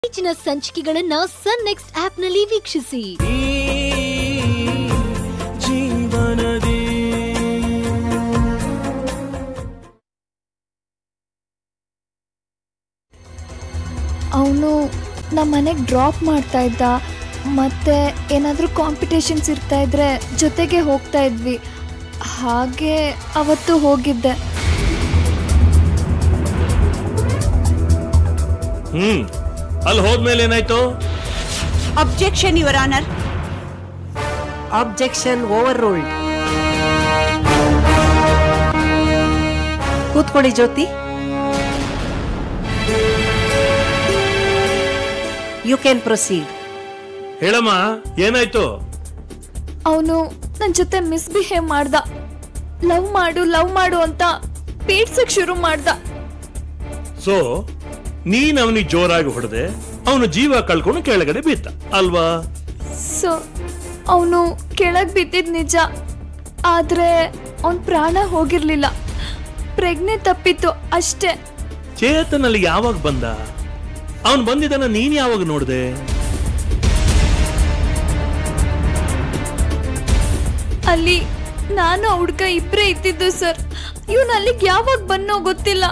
ಹೆಚ್ಚಿನ ಸಂಚಿಕೆಗಳನ್ನ ಸನ್ ನೆಕ್ಸ್ಟ್ ಆಪ್ನಲ್ಲಿ ವೀಕ್ಷಿಸಿ ಜೀವನದಿ ಅವನು ನಮ್ಮ ಮನೆಗೆ ಡ್ರಾಪ್ ಮಾಡ್ತಾ ಇದ್ದ ಮತ್ತು ಏನಾದರೂ ಕಾಂಪಿಟೇಷನ್ಸ್ ಇರ್ತಾ ಇದ್ರೆ ಜೊತೆಗೆ ಹೋಗ್ತಾ ಇದ್ವಿ ಹಾಗೆ ಅವತ್ತು ಹೋಗಿದ್ದೆ ಹ್ಮ್ ಅಲ್ಲಿ ಹೋದ್ಮೇಲೆ ಏನಾಯ್ತು objection your honour objection overruled ಕೂತ್ಕೊಳ್ಳಿ ಜ್ಯೋತಿ ಯು ಕ್ಯಾನ್ ಪ್ರೊಸೀಡ್ ಹೇಳಮ್ಮ ಏನಾಯ್ತು ಅವನು ನನ್ನ ಜೊತೆ ಮಿಸ್ಬಿಹೇವ್ ಮಾಡ್ದ ಲವ್ ಮಾಡು ಲವ್ ಮಾಡು ಅಂತ ಪೀಡ್ಸಕ್ ಶುರು ಮಾಡ್ದ ಸೊ ನೀನ್ ಅವನಿಗೆ ಜೋರಾಗಿ ಹೊಡೆದೆ ಅವನು ಜೀವ ಕಳ್ಕೊಂಡು ಕೆಳಗಡೆ ಬಿದ್ದ ಅಲ್ವಾ ಸೊ ಅವನು ಕೆಳಗೆ ಬಿದ್ದಿದ್ ನಿಜ ಆದರೆ ಅವನ ಪ್ರಾಣ ಹೋಗಿರ್ಲಿಲ್ಲ ಪ್ರಜ್ಞೆ ತಪ್ಪಿತ್ತು ಅಷ್ಟೇ ಚೇತನ್ ಅಲ್ಲಿ ಯಾವಾಗ ಬಂದ ಅವನ್ ಬಂದಿದ್ದನ್ನ ನೀನ್ ಯಾವಾಗ ನೋಡ್ದೆ ಅಲ್ಲಿ ನಾನು ಆ ಹುಡ್ಗ ಇಬ್ಬರೇ ಇದ್ದಿದ್ದು ಸರ್ ಇವನು ಅಲ್ಲಿಗೆ ಯಾವಾಗ ಬನ್ನೋ ಗೊತ್ತಿಲ್ಲ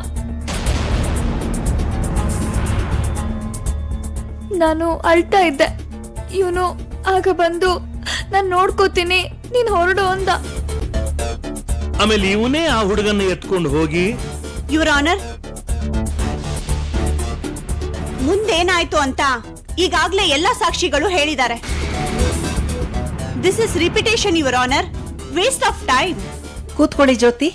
ನಾನು ಅಳ್ತಾ ಇದ್ದೆ ಇವನು ಆಗ ಬಂದು ನಾನು ನೋಡ್ಕೋತೀನಿ ನೀನು ಹೊರಡು ಅಂದ ಆಮೇಲೆ ಇವನೇ ಆ ಹುಡುಗನ್ನ ಎತ್ಕೊಂಡು ಹೋಗಿ ಯುವರ್ ಆನರ್ ಮುಂದೇನಾಯ್ತು ಅಂತ ಈಗಾಗ್ಲೇ ಎಲ್ಲ ಸಾಕ್ಷಿಗಳು ಹೇಳಿದ್ದಾರೆ this is repetition your honour waste of time ಕೂತ್ಕೊಳ್ಳಿ ಜ್ಯೋತಿ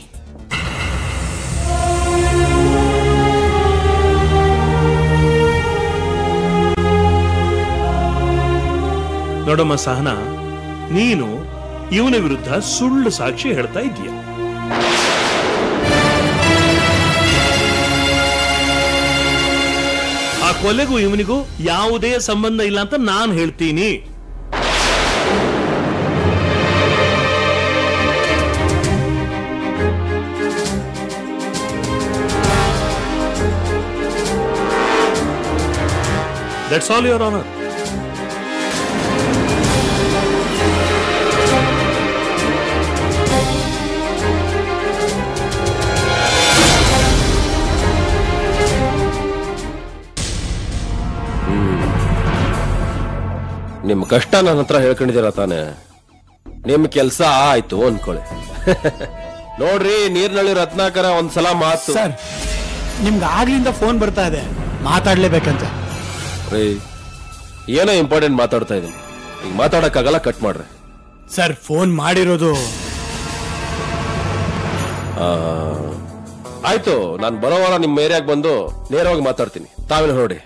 ನೋಡಮ್ಮ ಸಹನ ನೀನು ಇವನ ವಿರುದ್ಧ ಸುಳ್ಳು ಸಾಕ್ಷಿ ಹೇಳ್ತಾ ಇದೀಯ ಆ ಕೊಲೆಗೂ ಇವನಿಗೂ ಯಾವುದೇ ಸಂಬಂಧ ಇಲ್ಲ ಅಂತ ನಾನು ಹೇಳ್ತೀನಿ ದಟ್ಸ್ ಆಲ್ ಯುವರ್ ಆನರ್ ನಿಮ್ ಕಷ್ಟ ನನ್ನ ಹತ್ರ ಹೇಳ್ಕೊಂಡಿದ್ದೀರ ತಾನೆ ನಿಮ್ ಕೆಲ್ಸ ಆಯ್ತು ಅನ್ಕೊಳ್ಳಿ ನೋಡ್ರಿ ನೀರ್ನಳ್ಳಿ ರತ್ನಾಕರ ಒಂದ್ಸಲ ಮಾತು ಸರ್ ನಿಮ್ಗೆ ಆಗ್ಲಿಂದ ಫೋನ್ ಬರ್ತಾ ಇದೆ ಮಾತಾಡ್ಲೇಬೇಕಂತ ರೀ ಏನೋ ಇಂಪಾರ್ಟೆಂಟ್ ಮಾತಾಡ್ತಾ ಇದೀನಿ ಈಗ ಮಾತಾಡಕ್ಕಾಗಲ್ಲ ಕಟ್ ಮಾಡ್ರಿ ಸರ್ ಫೋನ್ ಮಾಡಿರೋದು ಆ, ಆಯ್ತು ನಾನು ಬರೋ ವಾರ ನಿಮ್ ಏರಿಯಾಗ ಬಂದು ನೇರವಾಗಿ ಮಾತಾಡ್ತೀನಿ ತಾವೇನು ನೋಡಿ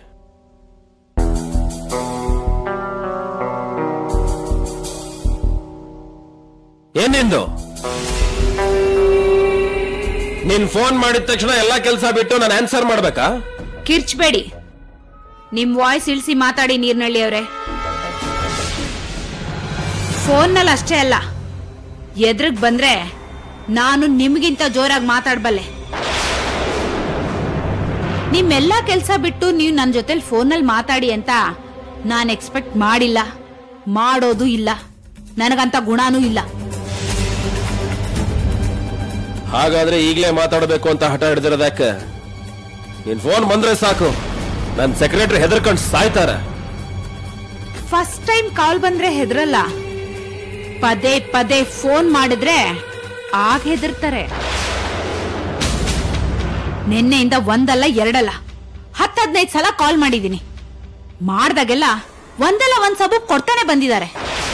ಏನಿಂದು ನೀನ್ ಫೋನ್ ಮಾಡಿದ ತಕ್ಷಣ ಎಲ್ಲಾ ಕೆಲಸ ಬಿಟ್ಟು ನಾನು ಆನ್ಸರ್ ಮಾಡ್ಬೇಕಾ ಕಿರ್ಚ್ಬೇಡಿ ನಿಮ್ ವಾಯ್ಸ್ ಇಳಿಸಿ ಮಾತಾಡಿ ನೀರ್ನಳ್ಳಿ ಅವರೇ ಫೋನ್ನಲ್ಲಿ ಅಷ್ಟೇ ಅಲ್ಲ ಎದ್ರಗ್ ಬಂದ್ರೆ ನಾನು ನಿಮ್ಗಿಂತ ಜೋರಾಗಿ ಮಾತಾಡ್ಬಲ್ಲೆ ನಿಮ್ಮೆಲ್ಲ ಕೆಲಸ ಬಿಟ್ಟು ನೀವು ನನ್ನ ಜೊತೆಲಿ ಫೋನಲ್ಲಿ ಮಾತಾಡಿ ಅಂತ ನಾನು ಎಕ್ಸ್ಪೆಕ್ಟ್ ಮಾಡಿಲ್ಲ ಮಾಡೋದು ಇಲ್ಲ ನನಗಂತ ಗುಣನೂ ಇಲ್ಲ ಹಾಗಾದ್ರೆ ಈಗಲೇ ಮಾತಾಡಬೇಕು ಅಂತ ಹಠ ಹಿಡಿದಿರೋದ್ಯಾಕೆ ನೀನ್ ಫೋನ್ ಬಂದ್ರೆ ಸಾಕು ನನ್ ಸೆಕ್ರೆಟರಿ ಹೆದರ್ಕೊಂಡು ಸಾಯ್ತಾರೆ ಫಸ್ಟ್ ಟೈಮ್ ಕಾಲ್ ಬಂದ್ರೆ ಹೆದರಲ್ಲ ಪದೇ ಪದೇ ಫೋನ್ ಮಾಡಿದ್ರೆ ಆಗ ಹೆದರ್ತಾರೆ ನಿನ್ನೆಯಿಂದ ಒಂದಲ್ಲ ಎರಡಲ್ಲ ಹತ್ತು ಹದಿನೈದು ಸಲ ಕಾಲ್ ಮಾಡಿದೀನಿ ಮಾಡ್ದಾಗೆಲ್ಲ ಒಂದಲ್ಲ ಒಂದ್ ಸಬೂಬ್ ಕೊಡ್ತಾನೆ ಬಂದಿದ್ದಾರೆ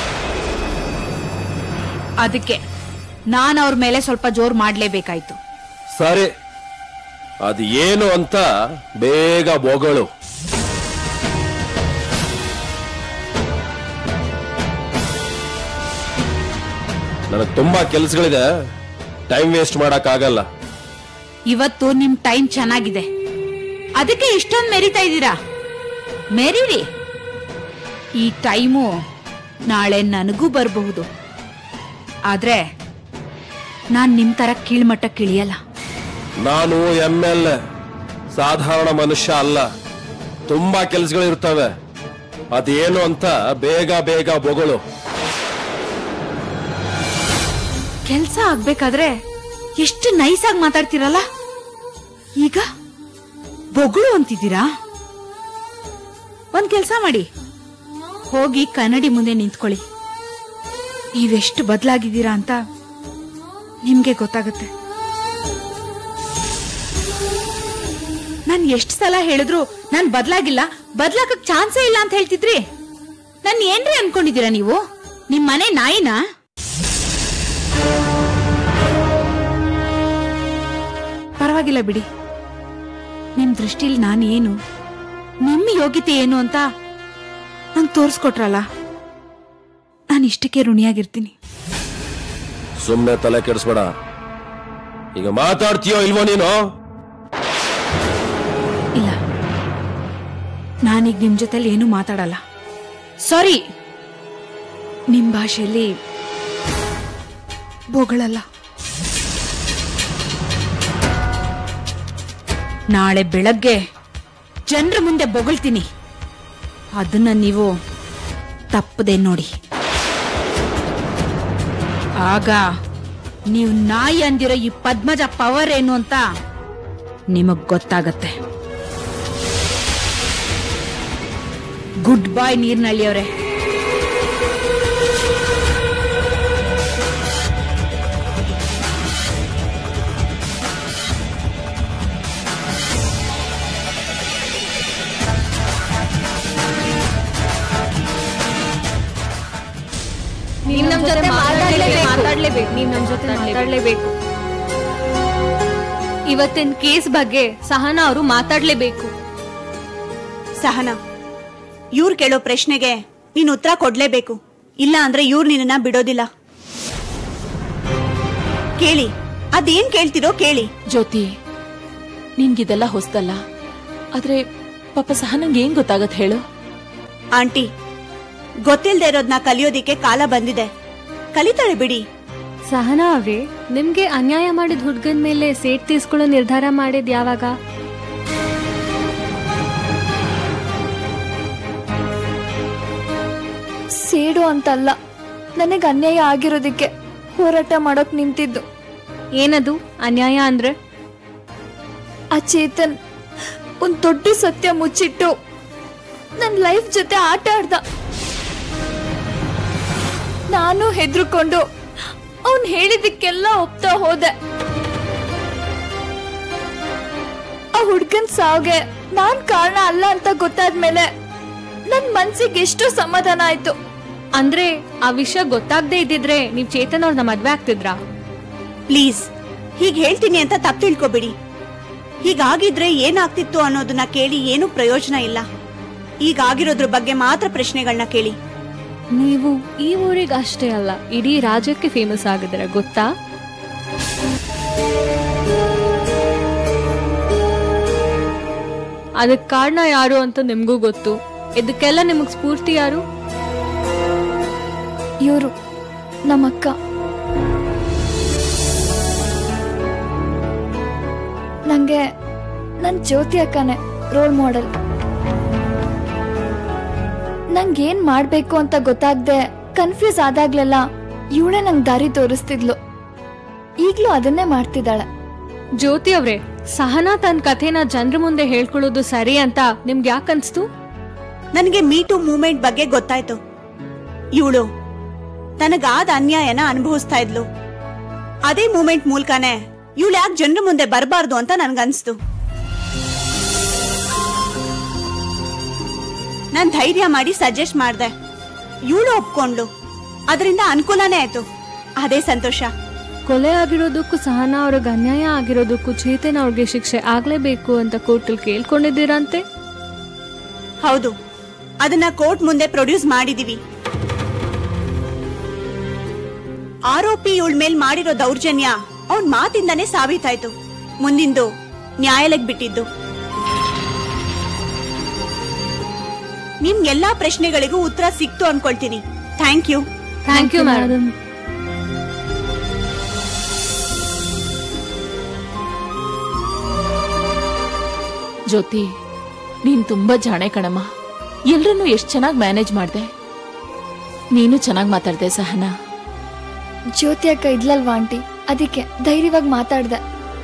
ಅದಕ್ಕೆ ನಾನು ಅವ್ರ ಮೇಲೆ ಸ್ವಲ್ಪ ಜೋರ್ ಮಾಡ್ಲೇಬೇಕಾಯ್ತು ಸರಿ ಅದು ಏನು ಅಂತ ಬೇಗ ಬೊಗಳು ನನಗೆ ತುಂಬಾ ಕೆಲಸಗಳಿದೆ ಟೈಮ್ ವೇಸ್ಟ್ ಮಾಡಕ್ ಆಗಲ್ಲ ಇವತ್ತು ನಿಮ್ ಟೈಮ್ ಚೆನ್ನಾಗಿದೆ ಅದಕ್ಕೆ ಇಷ್ಟೊಂದು ಮೆರಿತಾ ಇದ್ದೀರಾ ಮೆರೀರಿ ಈ ಟೈಮು ನಾಳೆ ನನಗೂ ಬರಬಹುದು ಆದ್ರೆ ನಾನ್ ನಿಮ್ ತರ ಕೀಳ್ಮಟ್ಟಕ್ಕೆ ಇಳಿಯಲ್ಲ ನಾನು ಎಂ ಎಲ್ ಸಾಧಾರಣ ಮನುಷ್ಯ ಅಲ್ಲ ತುಂಬಾ ಕೆಲ್ಸಗಳು ಇರ್ತವೆ ಅದೇನು ಅಂತ ಬೇಗ ಬೇಗ ಬೊಗಳು ಕೆಲ್ಸ ಆಗ್ಬೇಕಾದ್ರೆ ಎಷ್ಟು ನೈಸ್ ಆಗಿ ಮಾತಾಡ್ತಿರಲ್ಲ ಈಗ ಬೊಗಳು ಅಂತಿದ್ದೀರಾ ಒಂದ್ ಕೆಲ್ಸ ಮಾಡಿ ಹೋಗಿ ಕನ್ನಡಿ ಮುಂದೆ ನಿಂತ್ಕೊಳ್ಳಿ ನೀವೆಷ್ಟು ಬದಲಾಗಿದ್ದೀರಾ ಅಂತ ನಿಮ್ಗೆ ಗೊತ್ತಾಗುತ್ತೆ ನಾನ್ ಎಷ್ಟು ಸಲ ಹೇಳಿದ್ರು ನಾನ್ ಬದ್ಲಾಗಿಲ್ಲ ಬದ್ಲಾಕಕ್ ಚಾನ್ಸೇ ಇಲ್ಲ ಅಂತ ಹೇಳ್ತಿದ್ರಿ ನನ್ ಏನ್ರಿ ಅನ್ಕೊಂಡಿದೀರಾ ನೀವು ನಿಮ್ ಮನೆ ನಾಯಿನಾ ಪರವಾಗಿಲ್ಲ ಬಿಡಿ ನಿಮ್ ದೃಷ್ಟಿಲಿ ನಾನು ಏನು ನಿಮ್ಮ ಯೋಗ್ಯತೆ ಏನು ಅಂತ ನಂಗೆ ತೋರಿಸ್ಕೊಟ್ರಲ್ಲ ನಾನು ಇಷ್ಟಕ್ಕೆ ಋಣಿಯಾಗಿರ್ತೀನಿ ಸುಮ್ನೆ ತಲೆ ಕೆಡಿಸ್ಬೇಡ ಈಗ ಮಾತಾಡ್ತೀಯೋ ಇಲ್ವೋ ನೀನು ಇಲ್ಲ ನಾನೀಗ ನಿಮ್ ಜೊತೆಲಿ ಏನು ಮಾತಾಡಲ್ಲ ಸಾರಿ ನಿಮ್ ಭಾಷೆಯಲ್ಲಿ ಬೊಗಳಲ್ಲ ನಾಳೆ ಬೆಳಗ್ಗೆ ಜನರ ಮುಂದೆ ಬೊಗಳ್ತೀನಿ ಅದನ್ನ ನೀವು ತಪ್ಪದೆ ನೋಡಿ ಆಗ ನೀವು ನಾಯಿ ಅಂದಿರೋ ಈ ಪದ್ಮಜ ಪವರ್ ಏನು ಅಂತ ನಿಮಗ್ ಗೊತ್ತಾಗತ್ತೆ ಗುಡ್ ಬಾಯ್ ನೀರ್ನಳ್ಳಿಯವರೇ ನೀವ್ ನಮ್ ಜೊತೆ ಮಾತಾಡ್ಲೇಬೇಕು ಮಾತಾಡ್ಲೇಬೇಕು ನೀವ್ ನಮ್ ಜೊತೆ ಮಾತಾಡ್ಲೇಬೇಕು ಇವತ್ತಿನ ಕೇಸ್ ಬಗ್ಗೆ ಸಹನಾ ಅವರು ಮಾತಾಡ್ಲೇಬೇಕು ಸಹನ ಇವ್ರು ಕೇಳೋ ಪ್ರಶ್ನೆಗೆ ನೀನ್ ಉತ್ತರ ಕೊಡ್ಲೇಬೇಕು ಇಲ್ಲ ಅಂದ್ರೆ ಇವ್ರು ನಿನ್ನ ಬಿಡೋದಿಲ್ಲ ಕೇಳಿ ಅದೇನ್ ಕೇಳ್ತಿರೋ ಕೇಳಿ ಜ್ಯೋತಿ ನಿನ್ಗಿದೆಲ್ಲ ಹೊಸ್ದಲ್ಲ ಆದ್ರೆ ಪಾಪ ಸಹನಂಗೆ ಏನ್ ಗೊತ್ತಾಗತ್ ಹೇಳು ಆಂಟಿ ಗೊತ್ತಿಲ್ದೇ ಇರೋದ್ನ ಕಲಿಯೋದಿಕ್ಕೆ ಕಾಲ ಬಂದಿದೆ ಕಲಿತಾಳೆ ಬಿಡಿ ಸಹನಾ ಅವ್ರೆ ನಿಮ್ಗೆ ಅನ್ಯಾಯ ಮಾಡಿದ ಹುಡ್ಗನ್ ಮೇಲೆ ಸೇಟ್ ತೀಸ್ಕೊಳ್ಳೋ ನಿರ್ಧಾರ ಮಾಡಿದ್ ಯಾವಾಗ ಸೇಡು ಅಂತಲ್ಲ ನನಗೆ ಅನ್ಯಾಯ ಆಗಿರೋದಕ್ಕೆ ಹೋರಾಟ ಮಾಡೋಕ್ ನಿಂತಿದ್ದು ಏನದು ಅನ್ಯಾಯ ಅಂದ್ರೆ ಆ ಚೇತನ್ ಒಂದ್ ದೊಡ್ಡ ಸತ್ಯ ಮುಚ್ಚಿಟ್ಟು ನನ್ ಲೈಫ್ ಜೊತೆ ಆಟ ಆಡ್ದ ನಾನು ಹೆದ್ರುಕೊಂಡು ಅವನ್ ಹೇಳಿದಕ್ಕೆಲ್ಲ ಒಪ್ತಾ ಹೋದೆ ಆ ಹುಡ್ಗನ್ ಸಾವ್ಗೆ ನಾನ್ ಕಾರಣ ಅಲ್ಲ ಅಂತ ಗೊತ್ತಾದ್ಮೇಲೆ ನನ್ ಮನ್ಸಿಗೆ ಎಷ್ಟೋ ಸಮಾಧಾನ ಆಯ್ತು ಅಂದ್ರೆ ಆ ವಿಷಯ ಗೊತ್ತಾಗ್ದೇ ಇದ್ದಿದ್ರೆ ನೀವ್ ಚೇತನ್ ಅವ್ರನ್ನ ಮದ್ವೆ ಆಗ್ತಿದ್ರಾ ಪ್ಲೀಸ್ ಹೀಗ್ ಹೇಳ್ತೀನಿ ಅಂತ ತಪ್ಪು ತಿಳ್ಕೊಬಿಡಿ ಹೀಗಾಗಿದ್ರೆ ಏನಾಗ್ತಿತ್ತು ಅನ್ನೋದನ್ನ ಕೇಳಿ ಏನೂ ಪ್ರಯೋಜನ ಇಲ್ಲ ಈಗಾಗಿರೋದ್ರ ಬಗ್ಗೆ ಮಾತ್ರ ಪ್ರಶ್ನೆಗಳನ್ನ ಕೇಳಿ ನೀವು ಈ ಊರಿಗೆ ಅಷ್ಟೇ ಅಲ್ಲ ಇಡೀ ರಾಜ್ಯಕ್ಕೆ ಫೇಮಸ್ ಆಗಿದ್ರೆ ಗೊತ್ತಾ ಅದಕ್ ಕಾರಣ ಯಾರು ಅಂತ ನಿಮ್ಗೂ ಗೊತ್ತು ಇದಕ್ಕೆಲ್ಲ ನಿಮಗ್ ಸ್ಫೂರ್ತಿ ಯಾರು ಇವರು ನಮ್ಮಕ್ಕ ನಂಗೆ ನನ್ ಜ್ಯೋತಿ ಅಕ್ಕನೇ ರೋಲ್ ಮಾಡೆಲ್ ನಂಗೇನ್ ಮಾಡ್ಬೇಕು ಅಂತ ಗೊತ್ತಾಗ್ದೆ ಕನ್ಫ್ಯೂಸ್ ಆದಾಗ್ಲೆಲ್ಲ ಇವಳೇ ನಂಗ್ ದಾರಿ ತೋರಿಸ್ತಿದ್ಲು ಈಗ್ಲೂ ಅದನ್ನೇ ಮಾಡ್ತಿದ್ದಾಳೆ ಜ್ಯೋತಿ ಅವ್ರೆ ಸಹನಾ ತನ್ನ ಕಥೆನ ಜನರ ಮುಂದೆ ಹೇಳ್ಕೊಳ್ಳೋದು ಸರಿ ಅಂತ ನಿಮ್ಗೆ ಯಾಕನ್ಸ್ತು ನನಗೆ ಮೀಟು ಮೂವ್ಮೆಂಟ್ ಬಗ್ಗೆ ಗೊತ್ತಾಯ್ತು ಇವಳು ತನಗಾದ ಅನ್ಯಾಯನ ಅನುಭವಿಸ್ತಾ ಇದ್ಲು ಅದೇ ಮೂಮೆಂಟ್ ಮೂಲಕನೇ ಇವಳು ಯಾಕೆ ಜನರ ಮುಂದೆ ಬರಬಾರ್ದು ಅಂತ ನನ್ಗನ್ಸ್ತು ನಾನ್ ಧೈರ್ಯ ಮಾಡಿ ಸಜೆಸ್ಟ್ ಮಾಡ್ದೆ ಇವಳು ಒಪ್ಕೊಂಡ್ಲು ಅದರಿಂದ ಅನುಕೂಲನೇ ಆಯ್ತು ಅದೇ ಸಂತೋಷ ಕೊಲೆ ಆಗಿರೋದಕ್ಕೂ ಸಹನಾ ಅವ್ರಿಗೆ ಅನ್ಯಾಯ ಆಗಿರೋದಕ್ಕೂ ಚೇತನ್ ಅವ್ರಿಗೆ ಶಿಕ್ಷೆ ಆಗ್ಲೇಬೇಕು ಅಂತ ಕೋರ್ಟಲ್ ಕೇಳ್ಕೊಂಡಿದ್ದೀರಂತೆ ಹೌದು ಅದನ್ನ ಕೋರ್ಟ್ ಮುಂದೆ ಪ್ರೊಡ್ಯೂಸ್ ಮಾಡಿದೀವಿ ಆರೋಪಿ ಇವಳ ಮೇಲ್ ಮಾಡಿರೋ ದೌರ್ಜನ್ಯ ಅವನ್ ಮಾತಿಂದಾನೇ ಸಾಬೀತಾಯ್ತು ಮುಂದಿಂದು ನ್ಯಾಯಾಲಯಕ್ಕೆ ಬಿಟ್ಟಿದ್ದು ನಿಮ್ ಎಲ್ಲಾ ಪ್ರಶ್ನೆಗಳಿಗೂ ಉತ್ತರ ಸಿಕ್ತು ಅನ್ಕೊಳ್ತೀನಿ thank you thank you madam Jyothi ನೀನ್ ತುಂಬಾ ಜಾಣೆ ಕಣಮ್ಮ ಎಲ್ರನ್ನೂ ಎಷ್ಟ್ ಚೆನ್ನಾಗಿ ಮ್ಯಾನೇಜ್ ಮಾಡ್ದೆ ನೀನು ಚೆನ್ನಾಗಿ ಮಾತಾಡ್ದೆ ಸಹನಾ ಜ್ಯೋತಿ ಅಕ್ಕ ಇದ್ಲಲ್ವಾ ಆಂಟಿ ಅದಕ್ಕೆ ಧೈರ್ಯವಾಗಿ ಮಾತಾಡ್ದೆ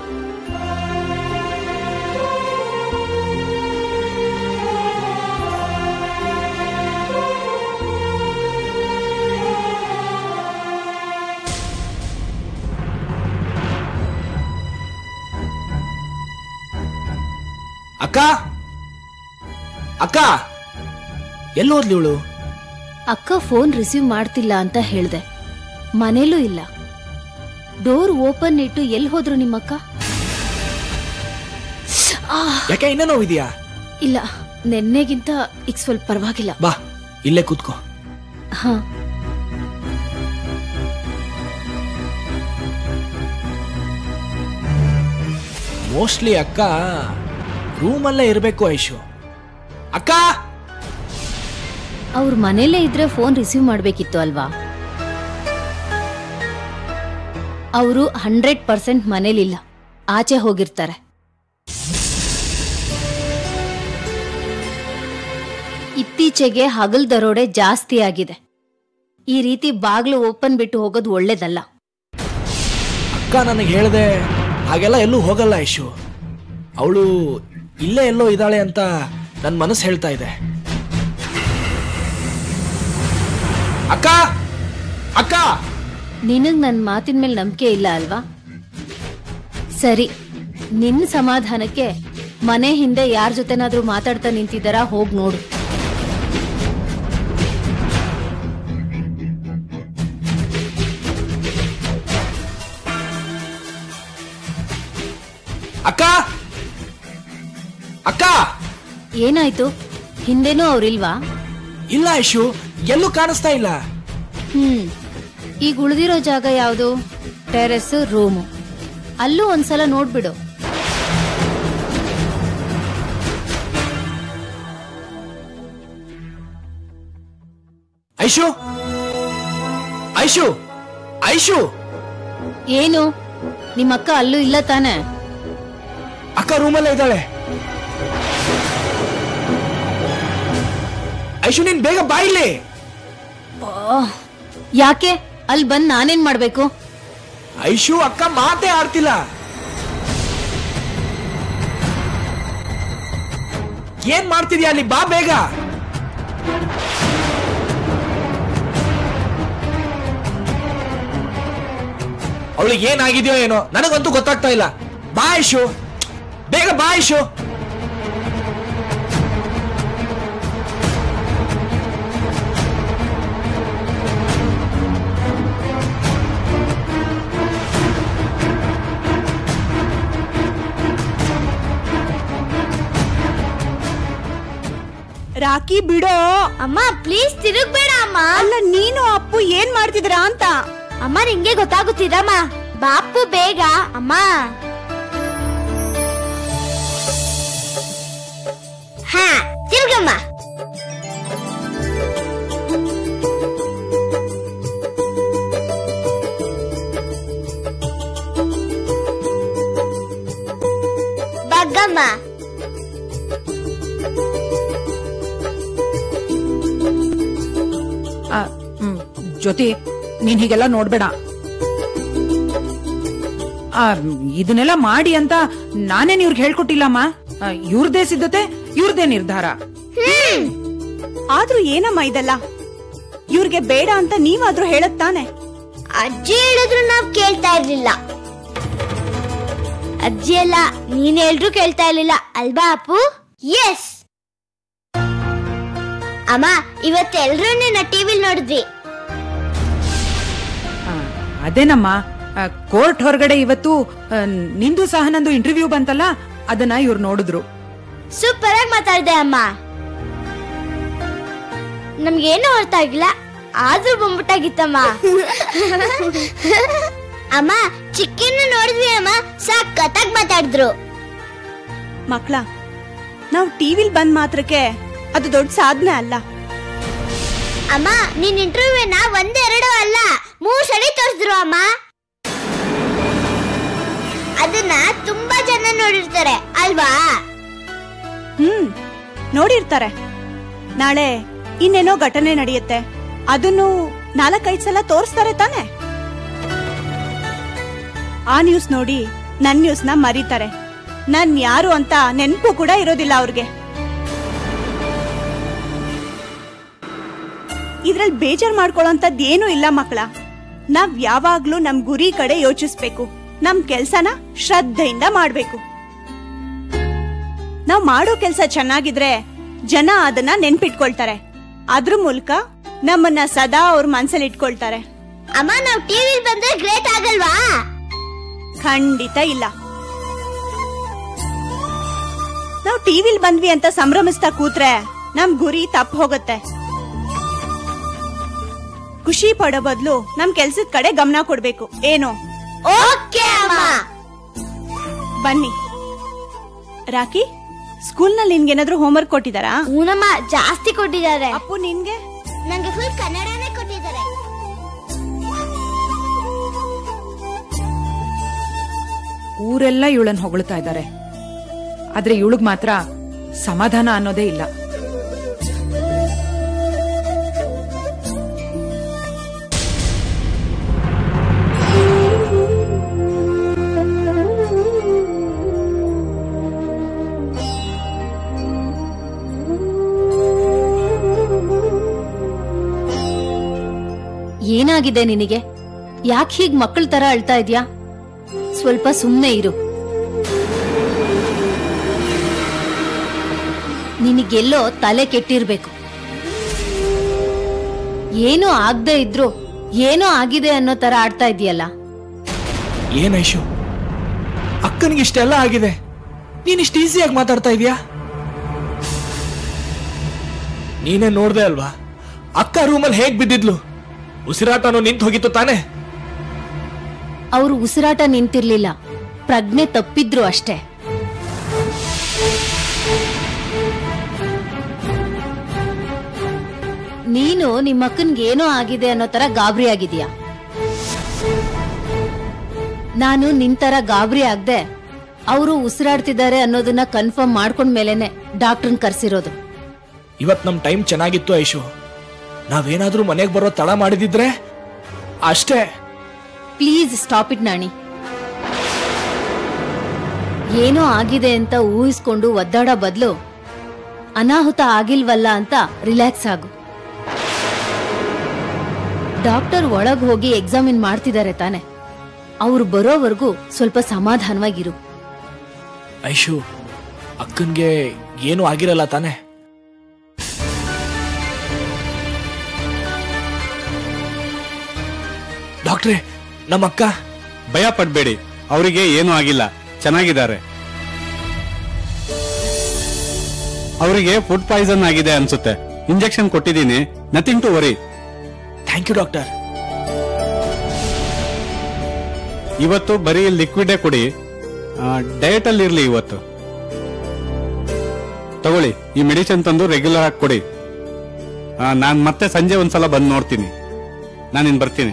ಅಕ್ಕ ಅಕ್ಕ ಎಲ್ಲೋದ್ಲಿ ಇವಳು ಅಕ್ಕ ಫೋನ್ ರಿಸೀವ್ ಮಾಡ್ತಿಲ್ಲ ಅಂತ ಹೇಳ್ದೆ ಮನೇಲೂ ಇಲ್ಲ ಡೋರ್ ಓಪನ್ ಇಟ್ಟು ಎಲ್ಲಿ ಹೋದ್ರು ನಿಮ್ಮಕ್ಕ ಯಾಕೆ ಇನ್ನೂ ನೋವಿದ್ಯಾ ಇಲ್ಲ ನೆನ್ನೆಗಿಂತ ಈಗ ಸ್ವಲ್ಪ ಪರವಾಗಿಲ್ಲ ಬಾ ಇಲ್ಲೇ ಕೂತ್ಕೋ ಹಾ ಮೋಸ್ಟ್ಲಿ ಅಕ್ಕ ರೂಮಲ್ಲೇ ಇರಬೇಕು ಐಶು ಅಕ್ಕ ಅವ್ರ ಮನೇಲೇ ಇದ್ರೆ ಫೋನ್ ರಿಸೀವ್ ಮಾಡ್ಬೇಕಿತ್ತು ಅಲ್ವಾ ಅವರು ಹಂಡ್ರೆಡ್ ಪರ್ಸೆಂಟ್ ಮನೇಲಿಲ್ಲ ಆಚೆ ಹೋಗಿರ್ತಾರೆ ಇತ್ತೀಚೆಗೆ ಹಗಲ್ ದರೋಡೆ ಜಾಸ್ತಿ ಆಗಿದೆ ಈ ರೀತಿ ಬಾಗ್ಲು ಓಪನ್ ಬಿಟ್ಟು ಹೋಗೋದು ಒಳ್ಳೇದಲ್ಲ ಅಕ್ಕ ನನಗೆ ಹೇಳ್ದೆ ಹಾಗೆಲ್ಲ ಎಲ್ಲೂ ಹೋಗಲ್ಲ ಐಶು ಅವಳು ಇಲ್ಲೇ ಎಲ್ಲೋ ಇದ್ದಾಳೆ ಅಂತ ನನ್ನ ಮನಸ್ಸು ಹೇಳ್ತಾ ಇದೆ ಅಕ್ಕ ಅಕ್ಕ ನಿನಗ್ ನನ್ ಮಾತಿನ ಮೇಲೆ ನಂಬಿಕೆ ಇಲ್ಲ ಅಲ್ವಾ ಸರಿ ನಿನ್ನ ಸಮಾಧಾನಕ್ಕೆ ಮನೆ ಹಿಂದೆ ಯಾರ ಜೊತೆನಾದ್ರೂ ಮಾತಾಡ್ತಾ ನಿಂತಿದ್ದಾರಾ ಹೋಗ್ ನೋಡು ಅಕ್ಕ ಅಕ್ಕ ಏನಾಯ್ತು ಹಿಂದೆನೂ ಅವ್ರಿಲ್ವಾ ಇಲ್ಲ ಐಶು ಎಲ್ಲೂ ಕಾಣಿಸ್ತಾ ಇಲ್ಲ ಹ್ಮ್ ಈಗ ಉಳಿದಿರೋ ಜಾಗ ಯಾವುದು ಟೆರೆಸ್ ರೂಮು ಅಲ್ಲೂ ಒಂದ್ಸಲ ನೋಡ್ಬಿಡು ಐಶು ಐಶು ಐಶು ಏನು ನಿಮ್ಮಕ್ಕ ಅಲ್ಲೂ ಇಲ್ಲ ತಾನೆ ಅಕ್ಕ ರೂಮಲ್ಲೇ ಇದ್ದಾಳೆ ಐಶು ನೀನ್ ಬೇಗ ಬಾ ಇಲ್ಲಿ ಯಾಕೆ ಅಲ್ಲಿ ಬಂದ್ ನಾನೇನ್ ಮಾಡ್ಬೇಕು ಐಶು ಅಕ್ಕ ಮಾತೇ ಆಡ್ತಿಲ್ಲ ಏನ್ ಮಾಡ್ತಿದ್ಯಾ ಅಲ್ಲಿ ಬಾ ಬೇಗ ಅವಳಿಗೆ ಏನಾಗಿದೆಯೋ ಏನೋ ನನಗಂತೂ ಗೊತ್ತಾಗ್ತಾ ಇಲ್ಲ ಬಾ ಐಶು ಬೇಗ ಬಾ ಐಶು ರಾಕಿ ಬಿಡೋ ಅಮ್ಮ ಪ್ಲೀಸ್ ತಿರುಗ್ಬೇಡ ಅಮ್ಮ ಅಲ್ಲ ನೀನು ಅಪ್ಪು ಏನ್ ಮಾಡ್ತಿದ್ದೀರಾ ಅಂತ ಅಮ್ಮ ನಿಂಗೆ ಗೊತ್ತಾಗುತ್ತಿದಮ್ಮ ಬಾಪು ಬೇಗ ಅಮ್ಮ ಹಾ ತಿರುಗಮ್ಮ ಬಗ್ಗಮ್ಮ ಆ, ಹ್ಮ್, ಜ್ಯೋತಿ ನೀನ್ ಹೀಗೆಲ್ಲ ನೋಡ್ಬೇಡ ಆ, ಇದನ್ನೆಲ್ಲ ಮಾಡಿ ಅಂತ ನಾನೇನ್ ಇವ್ರಿಗೆ ಹೇಳ್ಕೊಟ್ಟಿಲ್ಲಮ್ಮ ಆ, ಇವ್ರದೇ ಸಿದ್ಧತೆ ಇವ್ರದೇ ನಿರ್ಧಾರ ಆದ್ರೂ ಏನಮ್ಮ ಇದೆಲ್ಲ ಇವ್ರಿಗೆ ಬೇಡ ಅಂತ ನೀವಾದ್ರೂ ಹೇಳತ್ತಾನೆ ಅಜ್ಜಿ ಹೇಳಿದ್ರು ನಾವ್ ಕೇಳ್ತಾ ಇರ್ಲಿಲ್ಲ ಅಜ್ಜಿ ಎಲ್ಲ ನೀನ್ ಎಲ್ರೂ ಕೇಳ್ತಾ ಇರ್ಲಿಲ್ಲ ಅಲ್ವಾ ಅಪ್ಪು ಎಸ್ ಅಮ್ಮ ಇವತ್ತೆಲ್ರೂ ನಿನ್ನ ಟಿವಿಲ್ ನೋಡಿದ್ವಿ ಆ, ಅದೇನಮ್ಮ ಕೋರ್ಟ್ ಹೊರಗಡೆ ಇವತ್ತು ಆ, ನಿಂದು ಸಹ ನಂದು ಇಂಟರ್ವ್ಯೂ ಬಂತಲ್ಲ ಅದನ್ನ ಇವ್ರು ನೋಡಿದ್ರು ಸೂಪರ್ ಆಗಿ ಮಾತಾಡ್ದೆ ಅಮ್ಮ ನಮ್ಗೇನು ಅರ್ಥ ಆಗಿಲ್ಲ ಆದ್ರೂ ಬಂದ್ಬಿಟ್ಟಾಗಿತ್ತಮ್ಮ ಅಮ್ಮ ಚಿಕ್ಕನ್ನು ನೋಡಿದ್ವಿ ಅಮ್ಮ ಸಖತ್ತಾಗಿ ಮಾತಾಡಿದ್ರು ಮಕ್ಳ ನಾವು ಟಿವಿಲ್ ಬಂದ್ ಮಾತ್ರಕ್ಕೆ ಅದು ದೊಡ್ಡ ಸಾಧನೆ ಅಲ್ಲ ಅಮ್ಮ ನಿನ್ ಇಂಟರ್ವ್ಯೂನ ಒಂದೆರಡು ಅಲ್ಲ ಮೂರ್ ಸಲ ತೋರಿಸಿದ್ರು ಅಮ್ಮ ಅದನ್ನ ತುಂಬಾ ಜನ ನೋಡಿರ್ತಾರೆ ಅಲ್ವಾ ಹ್ಮ್ ನೋಡಿರ್ತಾರೆ ನಾಳೆ ಇನ್ನೇನೋ ಘಟನೆ ನಡೆಯುತ್ತೆ ಅದನ್ನು ನಾಲ್ಕೈದು ಸಲ ತೋರಿಸ್ತಾರೆ ತಾನೆ ಆ ನ್ಯೂಸ್ ನೋಡಿ ನನ್ ನ್ಯೂಸ್ನ ಮರೀತಾರೆ ನನ್ ಯಾರು ಅಂತ ನೆನಪು ಕೂಡ ಇರೋದಿಲ್ಲ ಅವ್ರಿಗೆ ಇದ್ರಲ್ಲಿ ಬೇಜಾರ್ ಮಾಡ್ಕೊಳ್ಳೋಂಥದ್ದು ಏನೂ ಇಲ್ಲ ಮಕ್ಕಳ ನಾವ್ ಯಾವಾಗ್ಲೂ ನಮ್ ಗುರಿ ಕಡೆ ಯೋಚಿಸ್ಬೇಕು ನಮ್ ಕೆಲ್ಸನ ಶ್ರದ್ಧೆಯಿಂದ ಮಾಡ್ಬೇಕು ನಾವ್ ಮಾಡೋ ಕೆಲ್ಸ ಚೆನ್ನಾಗಿದ್ರೆ ಜನ ಅದನ್ನ ನೆನ್ಪಿಟ್ಕೊಳ್ತಾರೆ ಅದ್ರ ಮೂಲಕ ನಮ್ಮನ್ನ ಸದಾ ಅವ್ರ ಮನ್ಸಲ್ಲಿ ಇಟ್ಕೊಳ್ತಾರೆ ಅಮ್ಮ ನಾವ್ ಟಿವಿ ಬಂದ್ರೆ ಗ್ರೇಟ್ ಆಗಲ್ವಾ ಖಂಡಿತ ಇಲ್ಲ ನಾವ್ ಟಿವಿಲ್ ಬಂದ್ವಿ ಅಂತ ಸಂಭ್ರಮಿಸ್ತಾ ಕೂತ್ರೆ ನಮ್ ಗುರಿ ತಪ್ಪ ಹೋಗುತ್ತೆ ಖುಷಿ ಪಡೋ ಬದ್ಲು ನಮ್ ಕೆಲ್ಸದ ಕಡೆ ಗಮನ ಕೊಡ್ಬೇಕು ಏನು ಓಕೆ ಅಮ್ಮ ಬನ್ನಿ ರಾಕಿ ಸ್ಕೂಲ್ನಲ್ಲಿ ನಿನ್ಗೇನಾದ್ರೂ ಹೋಮ್ವರ್ಕ್ ಕೊಟ್ಟಿದಾರಾ ಊನಮ್ಮ ಜಾಸ್ತಿ ಕೊಟ್ಟಿದ್ದಾರೆ ಅಪ್ಪು ನಿನ್ಗೆ ನಂಗೆ ಫುಲ್ ಕನ್ನಡನೇ ಕೊಟ್ಟಿದ್ದಾರೆ ಊರೆಲ್ಲ ಇವಳನ್ನ ಹೊಗಳ್ತಾ ಇದ್ದಾರೆ ಆದ್ರೆ ಇವಳಿಗ್ ಮಾತ್ರ ಸಮಾಧಾನ ಅನ್ನೋದೇ ಇಲ್ಲ ಏನಾಗಿದೆ ನಿನಗೆ ಯಾಕೆ ಹೀಗ್ ಮಕ್ಕಳ ತರ ಅಳ್ತಾ ಇದ್ಯಾ ಸ್ವಲ್ಪ ಸುಮ್ನೆ ಇರು ನಿನಗೆಲ್ಲೋ ತಲೆ ಕೆಟ್ಟಿರ್ಬೇಕು ಏನೋ ಆಗ್ದೇ ಇದ್ರು ಏನೋ ಆಗಿದೆ ಅನ್ನೋ ತರ ಆಡ್ತಾ ಇದೆಯಲ್ಲ ಏನ್ ಐಶು ಅಕ್ಕನಿಗೆ ಇಷ್ಟೆಲ್ಲ ಆಗಿದೆ ನೀನ್ ಇಷ್ಟು ಈಸಿಯಾಗಿ ಮಾತಾಡ್ತಾ ಇದೀಯಾ ನೀನೇ ನೋಡ್ದೆ ಅಲ್ವಾ ಅಕ್ಕ ರೂಮಲ್ಲಿ ಹೇಗ್ ಬಿದ್ದಿದ್ಲು ಉಸಿರಾಟನೂ ನಿಂತು ಹೋಗಿತ್ತು ತಾನೇ ಅವ್ರು ಉಸಿರಾಟ ನಿಂತಿರ್ಲಿಲ್ಲ ಪ್ರಜ್ಞೆ ತಪ್ಪಿದ್ರು ಅಷ್ಟೇ ನೀನು ನಿಮ್ಮ ಅಕ್ಕನ್ಗೆ ಏನೋ ಆಗಿದೆ ಅನ್ನೋ ತರ ಗಾಬರಿ ಆಗಿದ್ಯಾ ನಾನು ನಿನ್ ತರ ಗಾಬರಿ ಆಗ್ದೆ ಅವರು ಉಸಿರಾಡ್ತಿದ್ದಾರೆ ಅನ್ನೋದನ್ನ ಕನ್ಫರ್ಮ್ ಮಾಡ್ಕೊಂಡ್ ಮೇಲೆನೆ ಡಾಕ್ಟರ್ನ್ ಕರ್ಸಿರೋದು ಇವತ್ ನಮ್ ಟೈಮ್ ಚೆನ್ನಾಗಿತ್ತು ಐಶು ನಾವೇನಾದ್ರೂ ಮನೆಗ್ ಬರೋ ತಡ ಮಾಡಿದಿದ್ರೆ ಅಷ್ಟೇ ಪ್ಲೀಸ್ ಸ್ಟಾಪ್ ಇಟ್ ನಾಣಿ ಏನೋ ಆಗಿದೆ ಅಂತ ಊಹಿಸ್ಕೊಂಡು ಒದ್ದಾಡೋ ಬದಲು ಅನಾಹುತ ಆಗಿಲ್ವಲ್ಲ ಅಂತ ರಿಲ್ಯಾಕ್ಸ್ ಆಗು ಡಾಕ್ಟರ್ ಒಳಗ್ ಹೋಗಿ ಎಕ್ಸಾಮಿನ್ ಮಾಡ್ತಿದ್ದಾರೆ ತಾನೆ ಅವ್ರು ಬರೋವರೆಗೂ ಸ್ವಲ್ಪ ಸಮಾಧಾನವಾಗಿರು ಐಶು ಅಕ್ಕನ್ಗೆ ಏನು ಆಗಿರಲ್ಲ ತಾನೆ ಡಾಕ್ಟ್ರೆ ನಮ್ಮಕ್ಕ ಭಯ ಪಡ್ಬೇಡಿ ಅವರಿಗೆ ಏನೂ ಆಗಿಲ್ಲ ಚೆನ್ನಾಗಿದ್ದಾರೆ ಅವರಿಗೆ ಫುಡ್ ಪಾಯ್ಸನ್ ಆಗಿದೆ ಅನ್ಸುತ್ತೆ ಇಂಜೆಕ್ಷನ್ ಕೊಟ್ಟಿದ್ದೀನಿ nothing to worry thank you doctor ಇವತ್ತು ಬರೀ ಲಿಕ್ವಿಡೇ ಕೊಡಿ ಡಯಟ್ ಅಲ್ಲಿ ಇರ್ಲಿ ಇವತ್ತು ತಗೊಳ್ಳಿ ಈ ಮೆಡಿಸಿನ್ ತಂದು ರೆಗ್ಯುಲರ್ ಆಗಿ ಕೊಡಿ ನಾನು ಮತ್ತೆ ಸಂಜೆ ಒಂದ್ಸಲ ಬಂದು ನೋಡ್ತೀನಿ ನಾನಿನ್ ಬರ್ತೀನಿ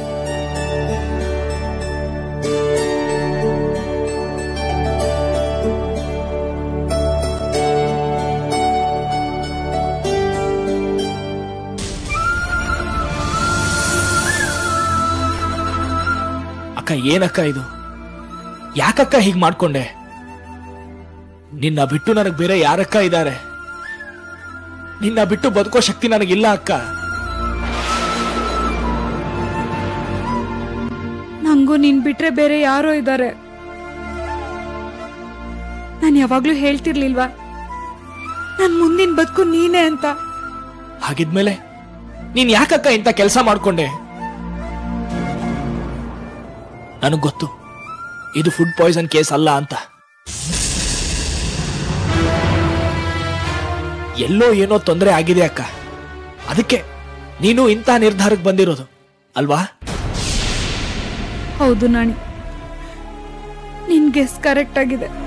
ಅಕ್ಕ ಏನಕ್ಕ ಇದು ಯಾಕಕ್ಕ ಹೀಗ್ ಮಾಡ್ಕೊಂಡೆ ನಿನ್ನ ಬಿಟ್ಟು ನನಗ್ ಬೇರೆ ಯಾರಕ್ಕ ಇದ್ದಾರೆ ನಿನ್ನ ಬಿಟ್ಟು ಬದುಕೋ ಶಕ್ತಿ ನನಗಿಲ್ಲ ಅಕ್ಕ ನಂಗೂ ನಿನ್ ಬಿಟ್ರೆ ಬೇರೆ ಯಾರೋ ಇದ್ದಾರೆ ನಾನು ಯಾವಾಗ್ಲೂ ಹೇಳ್ತಿರ್ಲಿಲ್ವಾ ನನ್ ಮುಂದಿನ ಬದುಕು ನೀನೇ ಅಂತ ಹಾಗಿದ್ಮೇಲೆ ನೀನ್ ಯಾಕಕ್ಕ ಇಂಥ ಕೆಲಸ ಮಾಡ್ಕೊಂಡೆ ನನಗ್ ಗೊತ್ತು ಇದು ಫುಡ್ ಪಾಯ್ಸನ್ ಕೇಸ್ ಅಲ್ಲ ಅಂತ ಎಲ್ಲೋ ಏನೋ ತೊಂದರೆ ಆಗಿದೆ ಅಕ್ಕ ಅದಕ್ಕೆ ನೀನು ಇಂಥ ನಿರ್ಧಾರಕ್ಕೆ ಬಂದಿರೋದು ಅಲ್ವಾ ಹೌದು ನಾಣಿ ನಿನ್ ಗೆಸ್ ಕರೆಕ್ಟ್ ಆಗಿದೆ